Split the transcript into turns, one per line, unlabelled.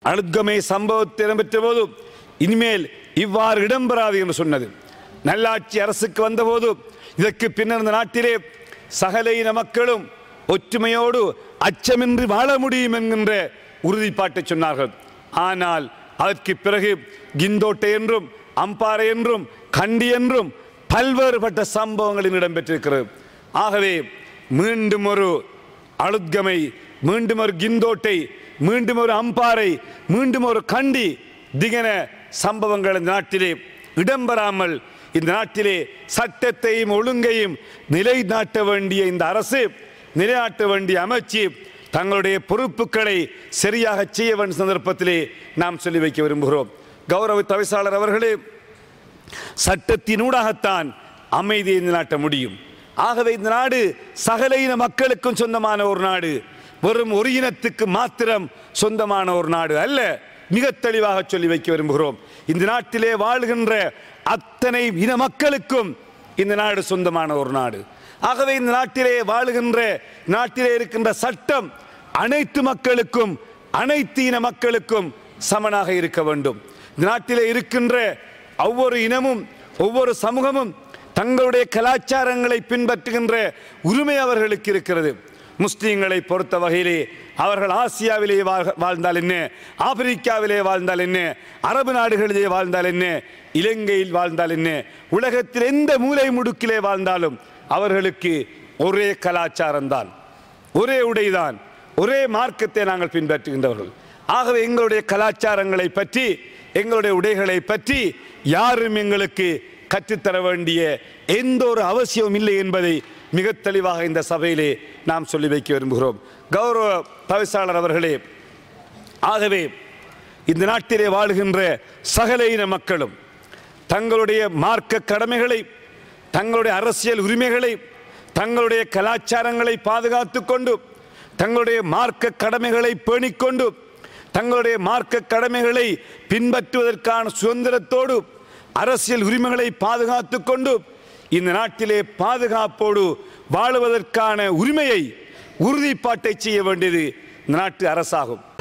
அழுத்கமை சம்பவத்தை இடம்பெற்ற போது இனிமேல் இவ்வாறு இடம்பெறாது என்று சொன்னது நல்லாட்சி அரசுக்கு வந்தபோது இதற்கு பின்னர் இந்த நாட்டிலே சகல இன மக்களும் ஒற்றுமையோடு அச்சமின்றி வாழ முடியும் என்கின்ற உறுதிப்பாட்டை சொன்னார்கள் ஆனால் அதற்கு பிறகு கிந்தோட்டை என்றும் அம்பாறை என்றும் கண்டி என்றும் பல்வேறுபட்ட சம்பவங்களில் இடம்பெற்றிருக்கிறது ஆகவே மீண்டும் ஒரு அழுத்கமை மீண்டும் ஒரு கிந்தோட்டை மீண்டும் ஒரு அம்பாறை மீண்டும் ஒரு கண்டி திகன சம்பவங்கள் இந்த நாட்டிலே இடம்பெறாமல் இந்த நாட்டிலே சட்டத்தையும் ஒழுங்கையும் நிலைநாட்ட வேண்டிய இந்த அரசு நிலைநாட்ட வேண்டிய அமைச்சு தங்களுடைய பொறுப்புகளை சரியாக செய்ய வேண்டிய சந்தர்ப்பத்திலே நாம் சொல்லி வைக்க விரும்புகிறோம் கௌரவ தவிசாளர் அவர்களே சட்டத்தினூடாகத்தான் அமைதியை நிலைநாட்ட முடியும் ஆகவே இந்த நாடு சகல இன மக்களுக்கும் சொந்தமான ஒரு நாடு வெறும் ஒரு இனத்துக்கு மாத்திரம் சொந்தமான ஒரு நாடு அல்ல மிக தெளிவாக சொல்லி வைக்க விரும்புகிறோம் இந்த நாட்டிலே வாழ்கின்ற அத்தனை இன மக்களுக்கும் இந்த நாடு சொந்தமான ஒரு நாடு ஆகவே இந்த நாட்டிலே வாழுகின்ற நாட்டிலே இருக்கின்ற சட்டம் அனைத்து மக்களுக்கும் அனைத்து இன மக்களுக்கும் சமனாக இருக்க வேண்டும் இந்த நாட்டிலே இருக்கின்ற ஒவ்வொரு இனமும் ஒவ்வொரு சமூகமும் தங்களுடைய கலாச்சாரங்களை பின்பற்றுகின்ற உரிமை அவர்களுக்கு இருக்கிறது முஸ்லீம்களை பொறுத்த வகையிலே அவர்கள் ஆசியாவிலே வாழ்- வாழ்ந்தால் என்ன ஆப்பிரிக்காவிலே வாழ்ந்தால் என்ன அரபு நாடுகளிலே வாழ்ந்தால் என்ன இலங்கையில் வாழ்ந்தால் என்ன உலகத்தில் எந்த மூலை முடுக்கிலே வாழ்ந்தாலும் அவர்களுக்கு ஒரே கலாச்சாரம்தான் ஒரே உடைதான் ஒரே மார்க்கத்தை நாங்கள் பின்பற்றுகின்றவர்கள் ஆகவே எங்களுடைய கலாச்சாரங்களை பற்றி எங்களுடைய உடைகளை பற்றி யாரும் எங்களுக்கு கற்றுத்தர வேண்டிய எந்த ஒரு அவசியமும் இல்லை என்பதை மிக தெளிவாக இந்த சபையிலே நாம் சொல்லி வைக்க விரும்புகிறோம் கௌரவ தவிசாளர் அவர்களே ஆகவே இந்த நாட்டிலே வாழுகின்ற சகல இன மக்களும் தங்களுடைய மார்க்க கடமைகளை தங்களுடைய அரசியல் உரிமைகளை தங்களுடைய கலாச்சாரங்களை பாதுகாத்துக் கொண்டு தங்களுடைய மார்க்க கடமைகளை பேணிக்கொண்டு தங்களுடைய மார்க்க கடமைகளை பின்பற்றுவதற்கான சுதந்திரத்தோடு அரசியல் உரிமைகளை பாதுகாத்துக் கொண்டு இந்த நாட்டிலே பாதுகாப்போடு வாழுவதற்கான உரிமையை உறுதிப்பாட்டை செய்ய வேண்டியது இந்த நாட்டு அரசாகும்